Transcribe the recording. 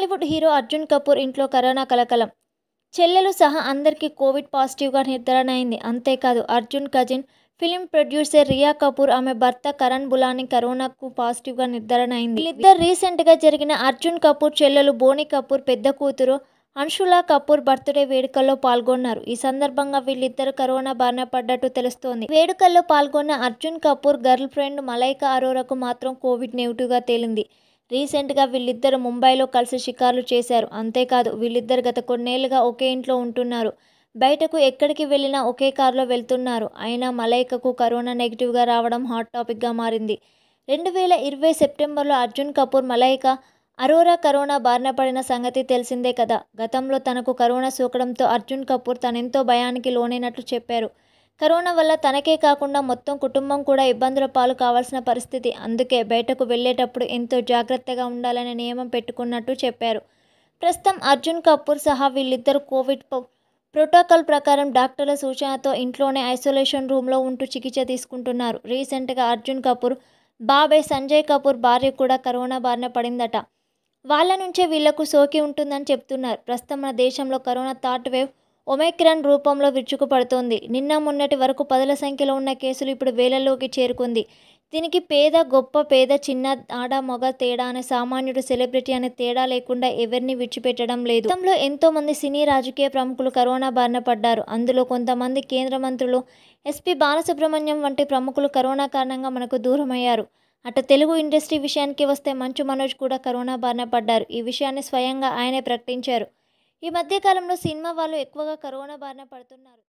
Tollywood hero Arjun Kapoor ఇంట్లో corona కలకలం చెల్లెలు సహా అందరికీ కోవిడ్ పాజిటివ్గా నిర్ధారణ అయింది అంతేకాదు Arjun cousin film producer Rhea Kapoor ఆమె భర్త కరణ్ బులాని కరోనాకు పాజిటివ్గా నిర్ధారణ అయింది వీళ్ళిద్దరు రీసెంట్గా జరిగిన అర్జున్ కపూర్ చెల్లెలు బోని కపూర్ పెద్ద కూతురు అంశులా కపూర్ బర్త్డే వేడుకల్లో పాల్గొన్నారు ఈ సందర్భంగా వీళ్ళిద్దరు కరోనా బారిన పడ్డట్టు తెలుస్తోంది వేడుకల్లో పాల్గొన్న అర్జున్ కపూర్ గర్ల్ ఫ్రెండ్ మలైకా అరోరాకు మాత్రం కోవిడ్ నెగిటివ్గా తేలింది రీసెంట్గా వీళ్ళిద్దరు ముంబైలో కలిసి షికార్లు చేశారు అంతేకాదు వీళ్ళిద్దరు గత కొన్నేళ్లుగా ఒకే ఇంట్లో ఉంటున్నారు బయటకు ఎక్కడికి వెళ్ళినా ఒకే కారులో వెళ్తున్నారు అయినా మలైకకు కరోనా నెగిటివ్గా రావడం హాట్ టాపిక్గా మారింది రెండు వేల ఇరవై సెప్టెంబర్లో అర్జున్ కపూర్ మలైక అరోరా కరోనా బారిన పడిన సంగతి తెలిసిందే కదా గతంలో తనకు కరోనా సోకడంతో అర్జున్ కపూర్ తనెంతో భయానికి లోనైనట్లు చెప్పారు కరోనా వల్ల తనకే కాకుండా మొత్తం కుటుంబం కూడా ఇబ్బందుల పాలు కావాల్సిన పరిస్థితి అందుకే బయటకు వెళ్ళేటప్పుడు ఎంతో జాగ్రత్తగా ఉండాలనే నియమం పెట్టుకున్నట్టు చెప్పారు ప్రస్తుతం అర్జున్ కపూర్ సహా వీళ్ళిద్దరు కోవిడ్ ప్రోటోకాల్ ప్రకారం డాక్టర్ల సూచనతో ఇంట్లోనే ఐసోలేషన్ రూమ్లో ఉంటూ చికిత్స తీసుకుంటున్నారు రీసెంట్గా అర్జున్ కపూర్ బాబాయ్ సంజయ్ కపూర్ భార్య కూడా కరోనా బారిన పడిందట వాళ్ళ నుంచే వీళ్లకు సోకి ఉంటుందని చెప్తున్నారు ప్రస్తుతం మన దేశంలో కరోనా థర్డ్ వేవ్ ఒమైక్రాన్ రూపంలో విరుచుకుపడుతోంది నిన్న మొన్నటి వరకు పదుల సంఖ్యలో ఉన్న కేసులు ఇప్పుడు వేలల్లోకి చేరుకుంది దీనికి పేద గొప్ప పేద చిన్న ఆడ మొగ తేడా అనే సామాన్యుడు సెలబ్రిటీ అనే తేడా లేకుండా ఎవరిని విడిచిపెట్టడం లేదు గతంలో ఎంతో మంది సినీ రాజకీయ ప్రముఖులు కరోనా బారిన పడ్డారు అందులో కొంతమంది కేంద్ర మంత్రులు ఎస్పీ బాలసుబ్రహ్మణ్యం వంటి ప్రముఖులు కరోనా కారణంగా మనకు దూరమయ్యారు అటు తెలుగు ఇండస్ట్రీ విషయానికి వస్తే మంచు మనోజ్ కూడా కరోనా బారిన పడ్డారు ఈ విషయాన్ని స్వయంగా ఆయనే ప్రకటించారు ఈ మధ్యకాలంలో సినిమా వాళ్ళు ఎక్కువగా కరోనా బారిన పడుతున్నారు